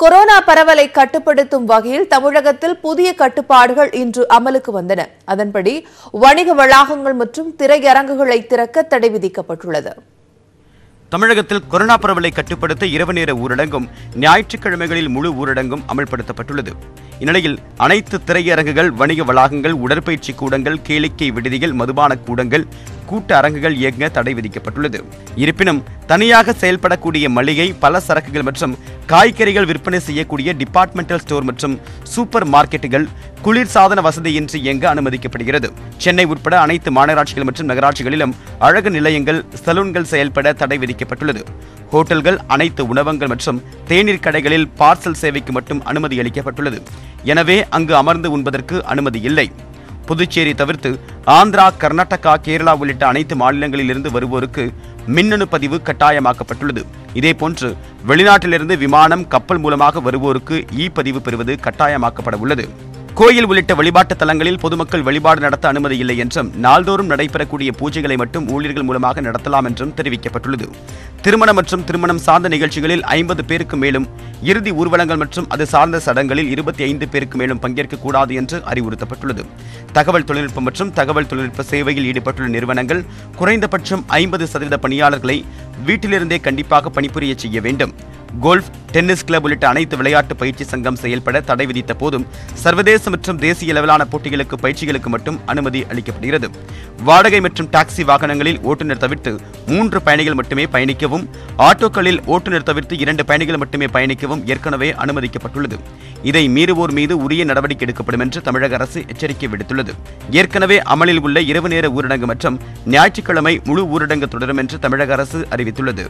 corona பரவலை கட்டுப்படுத்தும் வகையில் தமிழகத்தில் புதிய கட்டுப்பாடுகள் இன்று அமலுக்கு வந்தன அதன்படி வணிக வளாகங்கள் மற்றும் திரையரங்குகளை திறக்க தடை விதிக்கப்பட்டுள்ளது தமிழகத்தில் கொரோனா பரவலை கட்டுப்படுத்த இரவு நேர ஊரடங்கும் ஞாயிற்றுக்கிழமைகளில் முழு ஊரடங்கும் அமல்படுத்தப்பட்டுள்ளது இந்நிலையில் அனைத்து திரையரங்குகள் வணிக வளாகங்கள் உடற்பயிற்சி கூடங்கள் கேளிக்கை விடுதிகள் மதுபான கூடங்கள் கூட்ட அரங்குகள் இயங்க தடை விதிக்கப்பட்டுள்ளது இருப்பினும் தனியாக செயல்படக்கூடிய மளிகை பல சரக்குகள் மற்றும் காய்கறிகள் விற்பனை செய்யக்கூடிய டிபார்ட்மெண்டல் ஸ்டோர் மற்றும் சூப்பர் மார்க்கெட்டுகள் குளிர்சாதன வசதியின்றி இயங்க அனுமதிக்கப்படுகிறது சென்னை உட்பட அனைத்து மாநகராட்சிகள் மற்றும் நகராட்சிகளிலும் அழகு நிலையங்கள் சலூன்கள் செயல்பட தடை விதிக்கப்பட்டுள்ளது ஹோட்டல்கள் அனைத்து உணவகங்கள் மற்றும் தேநீர் கடைகளில் பார்சல் சேவைக்கு மட்டும் அனுமதி அளிக்கப்பட்டுள்ளது எனவே அங்கு அமர்ந்து உண்பதற்கு அனுமதி இல்லை புதுச்சேரி தவிர்த்து ஆந்திரா கர்நாடகா கேரளா உள்ளிட்ட அனைத்து மாநிலங்களிலிருந்து வருவோருக்கு மின்னணு பதிவு கட்டாயமாக்கப்பட்டுள்ளது இதேபோன்று வெளிநாட்டிலிருந்து விமானம் கப்பல் மூலமாக வருவோருக்கு இ பதிவு பெறுவது கட்டாயமாக்கப்பட உள்ளது கோயில் உள்ளிட்ட வழிபாட்டு தலங்களில் பொதுமக்கள் வழிபாடு நடத்த அனுமதி இல்லை என்றும் நாள்தோறும் நடைபெறக்கூடிய பூஜைகளை மட்டும் ஊழியர்கள் மூலமாக நடத்தலாம் என்றும் தெரிவிக்கப்பட்டுள்ளது திருமணம் மற்றும் திருமணம் சார்ந்த நிகழ்ச்சிகளில் ஐம்பது பேருக்கு மேலும் இறுதி ஊர்வலங்கள் மற்றும் அது சார்ந்த சடங்களில் இருபத்தி ஐந்து பேருக்கு மேலும் பங்கேற்க கூடாது என்று அறிவுறுத்தப்பட்டுள்ளது தகவல் தொழில்நுட்பம் மற்றும் தகவல் தொழில்நுட்ப சேவையில் ஈடுபட்டுள்ள நிறுவனங்கள் குறைந்தபட்சம் ஐம்பது சதவீத பணியாளர்களை வீட்டிலிருந்தே கண்டிப்பாக பணிபுரிய செய்ய வேண்டும் கோல்ஃப் டென்னிஸ் கிளப் உள்ளிட்ட அனைத்து விளையாட்டு பயிற்சி சங்கம் செயல்பட தடை விதித்த போதும் சர்வதேச மற்றும் தேசிய அளவிலான போட்டிகளுக்கு பயிற்சிகளுக்கு மட்டும் அனுமதி அளிக்கப்படுகிறது வாடகை மற்றும் டாக்ஸி வாகனங்களில் ஓட்டுநர் தவிர்த்து மூன்று பயணிகள் மட்டுமே பயணிக்கவும் ஆட்டோக்களில் ஓட்டுநர் தவிர்த்து இரண்டு பயணிகள் மட்டுமே பயணிக்கவும் ஏற்கனவே அனுமதிக்கப்பட்டுள்ளது இதை மீறுவோர் மீது உரிய நடவடிக்கை எடுக்கப்படும் என்று தமிழக அரசு எச்சரிக்கை விடுத்துள்ளது ஏற்கனவே அமலில் உள்ள இரவு நேர ஊரடங்கு மற்றும் ஞாயிற்றுக்கிழமை முழு ஊரடங்கு தொடரும் என்று தமிழக அரசு அறிவித்துள்ளது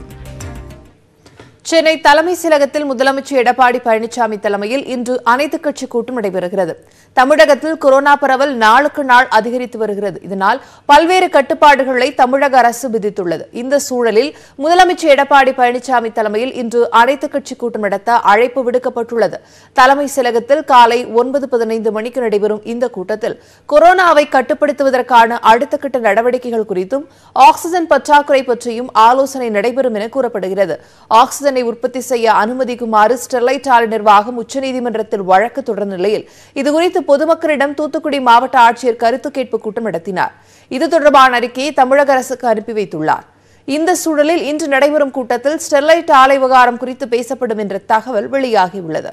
சென்னை தலைமை செயலகத்தில் முதலமைச்சர் எடப்பாடி பழனிசாமி தலைமையில் இன்று அனைத்துக் கட்சி கூட்டம் நடைபெறுகிறது தமிழகத்தில் கொரோனா பரவல் நாளுக்கு நாள் அதிகரித்து வருகிறது இதனால் பல்வேறு கட்டுப்பாடுகளை தமிழக அரசு விதித்துள்ளது இந்த சூழலில் முதலமைச்சர் எடப்பாடி பழனிசாமி தலைமையில் இன்று அனைத்துக் கட்சி கூட்டம் நடத்த அழைப்பு விடுக்கப்பட்டுள்ளது தலைமை செயலகத்தில் காலை ஒன்பது பதினைந்து மணிக்கு நடைபெறும் இந்த கூட்டத்தில் கொரோனாவை கட்டுப்படுத்துவதற்கான அடுத்த கட்ட நடவடிக்கைகள் குறித்தும் ஆக்ஸிஜன் பற்றாக்குறை பற்றியும் ஆலோசனை நடைபெறும் என கூறப்படுகிறது ஆக்ஸிஜனை உற்பத்தி செய்ய அனுமதிக்குமாறு ஸ்டெர்லைட் ஆலை நிர்வாகம் உச்சநீதிமன்றத்தில் வழக்கு தொடர்ந்த நிலையில் இதுகுறித்து பொதுமக்களிடம் தூத்துக்குடி மாவட்ட ஆட்சியர் கருத்து கேட்பு கூட்டம் நடத்தினார் இது தொடர்பான அறிக்கையை தமிழக அரசுக்கு அனுப்பி வைத்துள்ளார் இந்த சூழலில் இன்று நடைபெறும் கூட்டத்தில் ஸ்டெர்லைட் ஆலை விவகாரம் குறித்து பேசப்படும் என்ற தகவல் வெளியாகியுள்ளது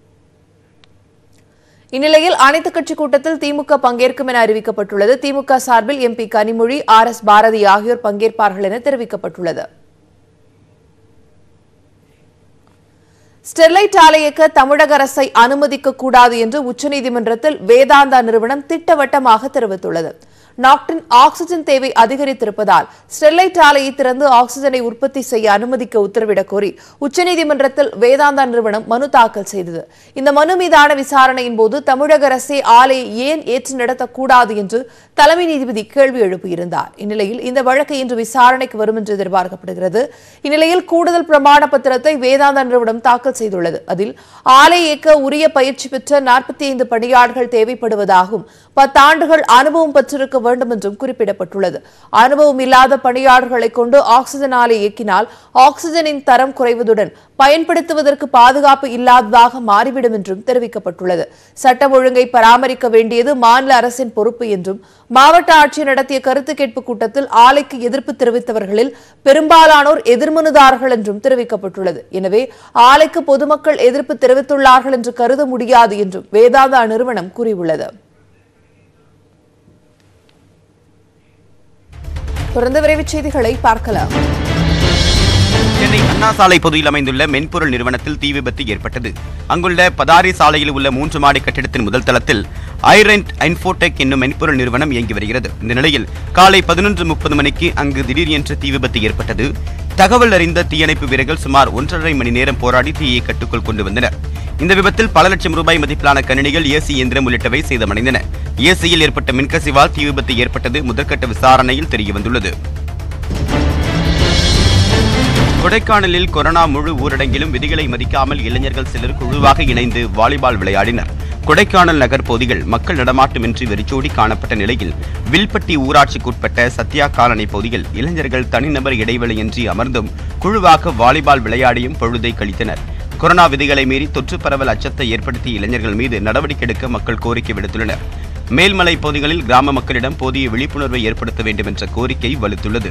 இந்நிலையில் அனைத்துக் கட்சி கூட்டத்தில் திமுக பங்கேற்கும் என அறிவிக்கப்பட்டுள்ளது திமுக சார்பில் MP Kanimozhi R S Bharathi ஆகியோர் பங்கேற்பார்கள் என தெரிவிக்கப்பட்டுள்ளது ஸ்டெர்லைட் ஆலை இயக்க தமிழக அரசை அனுமதிக்க கூடாது என்று உச்சநீதிமன்றத்தில் வேதாந்தா நிறுவனம் திட்டவட்டமாக தெரிவித்துள்ளது நாக்டின் ஆக்ஸிஜன் தேவை அதிகரித்திருப்பதால் ஸ்டெர்லைட் ஆலையை திறந்து ஆக்ஸிஜனை உற்பத்தி செய்ய அனுமதிக்க உத்தரவிடக் கோரி உச்சநீதிமன்றத்தில் வேதாந்தா நிறுவனம் மனு தாக்கல் செய்தது இந்த மனு மீதான விசாரணையின் போது தமிழக அரசே ஆலையை ஏன் ஏற்று நடத்தக்கூடாது என்று தலைமை நீதிபதி கேள்வி எழுப்பியிருந்தார் இந்நிலையில் இந்த வழக்கு இன்று விசாரணைக்கு வரும் என்று எதிர்பார்க்கப்படுகிறது இந்நிலையில் கூடுதல் பிரமாண பத்திரத்தை வேதாந்தா நிறுவனம் தாக்கல் செய்துள்ளது அதில் ஆலை இயக்க உரிய பயிற்சி பெற்ற நாற்பத்தி ஐந்து பணியாளர்கள் தேவைப்படுவதாகவும் பத்தாண்டுகள் அனுபவம் பெற்றிருக்க வேண்டும் என்றும் குறிப்பிடப்பட்டுள்ளது அனுபவம் இல்லாத பணியாளர்களை கொண்டு ஆக்ஸிஜன் ஆலை இயக்கினால் ஆக்ஸிஜனின் தரம் குறைவதுடன் பயன்படுத்துவதற்கு பாதுகாப்பு இல்லாததாக மாறிவிடும் என்றும் தெரிவிக்கப்பட்டுள்ளது சட்டம் ஒழுங்கை பராமரிக்க வேண்டியது மாநில அரசின் பொறுப்பு என்றும் மாவட்ட ஆட்சியர் நடத்திய கருத்து கேட்பு கூட்டத்தில் ஆலைக்கு எதிர்ப்பு தெரிவித்தவர்களில் பெரும்பாலானோர் எதிர்மனுதாரர்கள் என்றும் தெரிவிக்கப்பட்டுள்ளது எனவே ஆலைக்கு பொதுமக்கள் எதிர்ப்பு தெரிவித்துள்ளார்கள் என்று கருத முடியாது என்றும் வேதாந்தா நிறுவனம் கூறியுள்ளது தொடர்ந்து விரைவுச் செய்திகளை பார்க்கலாம் சென்னை அண்ணா சாலை பகுதியில் அமைந்துள்ள மென்பொருள் நிறுவனத்தில் தீ விபத்து ஏற்பட்டது அங்குள்ள பதாரி சாலையில் உள்ள மூன்று மாடி கட்டிடத்தின் முதல் தளத்தில் ஐரெண்ட் ஐன்ஃபோடெக் என்னும் மென்பொருள் நிறுவனம் இயங்கி வருகிறது இந்த நிலையில் காலை பதினொன்று முப்பது மணிக்கு அங்கு திடீர் என்று தீ விபத்து ஏற்பட்டது தகவல் அறிந்த தீயணைப்பு வீரர்கள் சுமார் ஒன்றரை மணி நேரம் போராடி தீயை கட்டுக்குள் கொண்டு வந்தனர் இந்த விபத்தில் பல லட்சம் ரூபாய் மதிப்பிலான கணினிகள் ஏசி இயந்திரம் உள்ளிட்டவை சேதமடைந்தன ஏசியில் ஏற்பட்ட மின்கசிவால் தீ விபத்து ஏற்பட்டது முதற்கட்ட விசாரணையில் தெரியவந்துள்ளது கொடைக்கானலில் கொரோனா முழு ஊரடங்கிலும் விதிகளை மதிக்காமல் இளைஞர்கள் சிலர் குழுவாக இணைந்து வாலிபால் விளையாடினர் கொடைக்கானல் நகர் பகுதிகள் மக்கள் நடமாட்டமின்றி வெறிச்சோடி காணப்பட்ட நிலையில் வில்பட்டி ஊராட்சிக்குட்பட்ட சத்யா காலனி பகுதியில் இளைஞர்கள் தனிநபர் இடைவெளியின்றி அமர்ந்தும் குழுவாக வாலிபால் விளையாடியும் பொழுதை கழித்தனர் கொரோனா விதிகளை மீறி தொற்று பரவல் அச்சத்தை ஏற்படுத்திய இளைஞர்கள் மீது நடவடிக்கை எடுக்க மக்கள் கோரிக்கை விடுத்துள்ளனர் மேல்மலை பகுதிகளில் கிராம மக்களிடம் போதிய விழிப்புணர்வை ஏற்படுத்த வேண்டும் என்ற கோரிக்கை வலுத்துள்ளது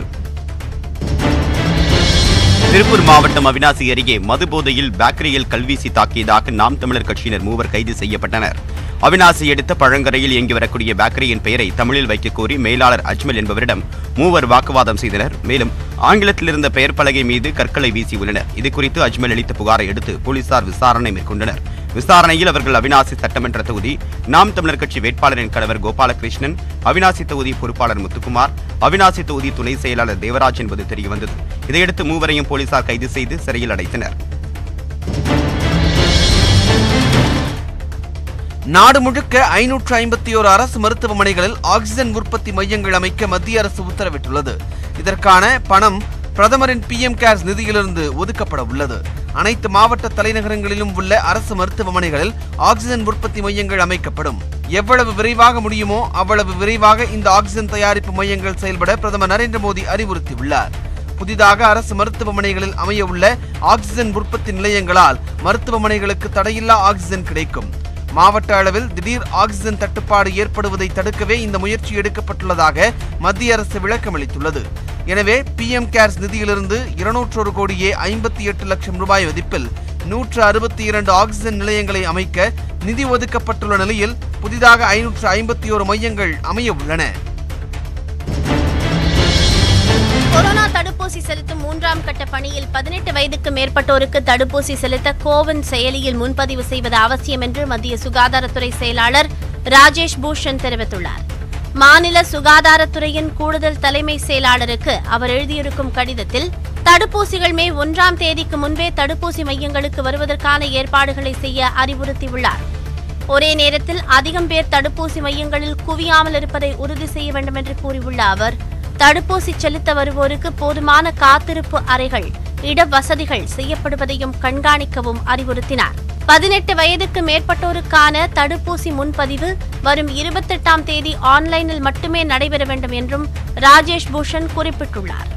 திருப்பூர் மாவட்டம் அவினாசி அருகே மதுபோதையில் பேக்கரியில் கல்வீசி தாக்கியதாக நாம் தமிழர் கட்சியினர் மூவர் கைது செய்யப்பட்டனர் அவினாசி அடுத்த பழங்கரையில் இயங்கி வரக்கூடிய பேக்கரியின் பெயரை தமிழில் வைக்க கோரி மேலாளர் அஜ்மல் என்பவரிடம் மூவர் வாக்குவாதம் செய்தனர் மேலும் ஆங்கிலத்தில் இருந்த பெயர் பலகை மீது கற்களை வீசியுள்ளனர் இது குறித்து அஜ்மல் அளித்த புகாரை அடுத்து போலீசார் விசாரணை மேற்கொண்டனர் விசாரணையில் அவர்கள் அவினாசி சட்டமன்ற தொகுதி நாம் தமிழர் கட்சி வேட்பாளரின் கணவர் கோபாலகிருஷ்ணன் அவினாசி தொகுதி பொறுப்பாளர் முத்துக்குமார் அவினாசி தொகுதி துணை செயலாளர் தேவராஜ் என்பது தெரியவந்தது இதையடுத்து மூவரையும் போலீசார் கைது செய்து சிறையில் அடைத்தனர் நாடு முழுக்க ஐநூற்று ஐம்பத்தி ஓரு அரசு மருத்துவமனைகளில் ஆக்சிஜன் உற்பத்தி மையங்கள் அமைக்க மத்திய அரசு உத்தரவிட்டுள்ளது இதற்கான பணம் பிரதமரின் பிஎம் கேர்ஸ் நிதியிலிருந்து ஒதுக்கப்பட உள்ளது அனைத்து மாவட்ட தலைநகரங்களிலும் உள்ள அரசு மருத்துவமனைகளில் ஆக்சிஜன் உற்பத்தி மையங்கள் அமைக்கப்படும் எவ்வளவு விரைவாக முடியுமோ அவ்வளவு விரைவாக இந்த ஆக்சிஜன் தயாரிப்பு மையங்கள் செயல்பட பிரதமர் நரேந்திர மோடி அறிவுறுத்தியுள்ளார் புதிதாக அரசு மருத்துவமனைகளில் அமைய உள்ள ஆக்சிஜன் உற்பத்தி நிலையங்களால் மருத்துவமனைகளுக்கு தடையில்லா ஆக்சிஜன் கிடைக்கும் மாவட்ட அளவில் திடீர் ஆக்சிஜன் தட்டுப்பாடு ஏற்படுவதை தடுக்கவே இந்த முயற்சி எடுக்கப்பட்டுள்ளதாக மத்திய அரசு விளக்கமளித்துள்ளது எனவே பிஎம் கேர்ஸ் நிதியிலிருந்து இருநூற்றொரு கோடியே ஐம்பத்தி எட்டு லட்சம் ரூபாய் மதிப்பில் நூற்று அறுபத்தி இரண்டு ஆக்சிஜன் நிலையங்களை அமைக்க நிதி ஒதுக்கப்பட்டுள்ள நிலையில் புதிதாக ஐநூற்று ஐம்பத்தி ஒரு மையங்கள் அமைய உள்ளன கொரோனா தடுப்பூசி செலுத்தும் மூன்றாம் கட்ட பணியில் பதினெட்டு வயதுக்கு மேற்பட்டோருக்கு தடுப்பூசி செலுத்த கோவன் செயலியில் முன்பதிவு செய்வது அவசியம் என்று மத்திய சுகாதாரத்துறை செயலாளர் ராஜேஷ் பூஷன் தெரிவித்துள்ளார் மாநில சுகாதாரத்துறையின் கூடுதல் தலைமை செயலாளருக்கு அவர் எழுதியிருக்கும் கடிதத்தில் தடுப்பூசிகள் மே ஒன்றாம் தேதிக்கு முன்பே தடுப்பூசி மையங்களுக்கு வருவதற்கான ஏற்பாடுகளை செய்ய அறிவுறுத்தியுள்ளார் ஒரே நேரத்தில் அதிகம் பேர் தடுப்பூசி மையங்களில் குவியாமல் இருப்பதை உறுதி செய்ய வேண்டும் என்று கூறியுள்ள அவர் தடுப்பூசி செலுத்த வருவோருக்கு போதுமான காத்திருப்பு அறைகள் இட வசதிகள் செய்யப்படுவதையும் கண்காணிக்கவும் அறிவுறுத்தினார் பதினெட்டு வயதுக்கு மேற்பட்டோருக்கான தடுப்பூசி முன்பதிவு வரும் இருபத்தெட்டாம் தேதி ஆன்லைனில் மட்டுமே நடைபெற வேண்டும் என்றும் ராஜேஷ் பூஷன் குறிப்பிட்டுள்ளார்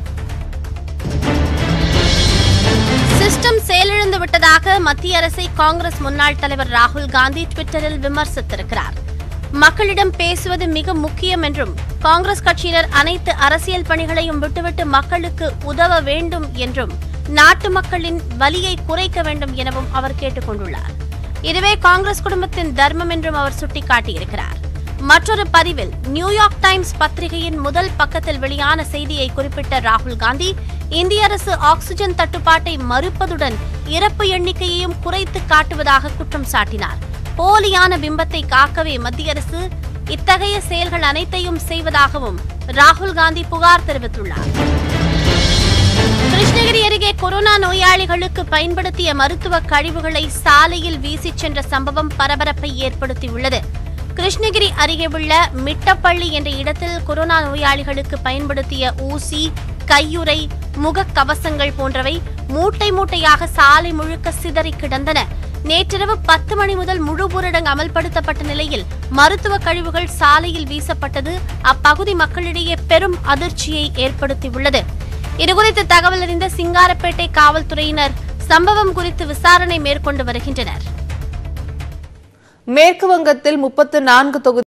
சிஸ்டம் செயலிழந்து விட்டதாக மத்திய அரசை காங்கிரஸ் முன்னாள் தலைவர் ராகுல் காந்தி ட்விட்டரில் விமர்சித்திருக்கிறார் மக்களிடம் பேசுவது மிக முக்கியம் என்றும் காங்கிரஸ் கட்சியினர் அனைத்து அரசியல் பணிகளையும் விட்டுவிட்டு மக்களுக்கு உதவ வேண்டும் என்றும் நாட்டு மக்களின் வலியை குறைக்க வேண்டும் எனவும் அவர் கேட்டுக் கொண்டுள்ளார் இதுவே காங்கிரஸ் குடும்பத்தின் தர்மம் என்றும் அவர் சுட்டிக்காட்டியிருக்கிறார் மற்றொரு பதிவில் நியூயார்க் டைம்ஸ் பத்திரிகையின் முதல் பக்கத்தில் வெளியான செய்தியை குறிப்பிட்ட ராகுல் காந்தி இந்திய அரசு ஆக்ஸிஜன் தட்டுப்பாட்டை மறுப்பதுடன் இறப்பு எண்ணிக்கையையும் குறைத்து காட்டுவதாக குற்றம் சாட்டினார் போலியான பிம்பத்தை காக்கவே மத்திய அரசு இத்தகைய செயல்கள் அனைத்தையும் செய்வதாகவும் ராகுல் காந்தி புகார் தெரிவித்துள்ளார் கிருஷ்ணகிரி அருகே கொரோனா நோயாளிகளுக்கு பயன்படுத்திய மருத்துவ கழிவுகளை சாலையில் வீசிச் சென்ற சம்பவம் பரபரப்பை ஏற்படுத்தியுள்ளது கிருஷ்ணகிரி அருகே உள்ள மிட்டப்பள்ளி என்ற இடத்தில் கொரோனா நோயாளிகளுக்கு பயன்படுத்திய ஊசி கையுறை முகக்கவசங்கள் போன்றவை மூட்டை மூட்டையாக சாலை முழுக்க சிதறி கிடந்தன நேற்றிரவு பத்து மணி முதல் முழு ஊரடங்கு அமல்படுத்தப்பட்ட நிலையில் மருத்துவ கழிவுகள் சாலையில் வீசப்பட்டது அப்பகுதி மக்களிடையே பெரும் அதிர்ச்சியை ஏற்படுத்தியுள்ளது இதுகுறித்து தகவல் அறிந்த சிங்காரப்பேட்டை காவல்துறையினர் சம்பவம் குறித்து விசாரணை மேற்கொண்டு வருகின்றனர் மேற்கு வங்கத்தில் முப்பத்து நான்கு தொகுதி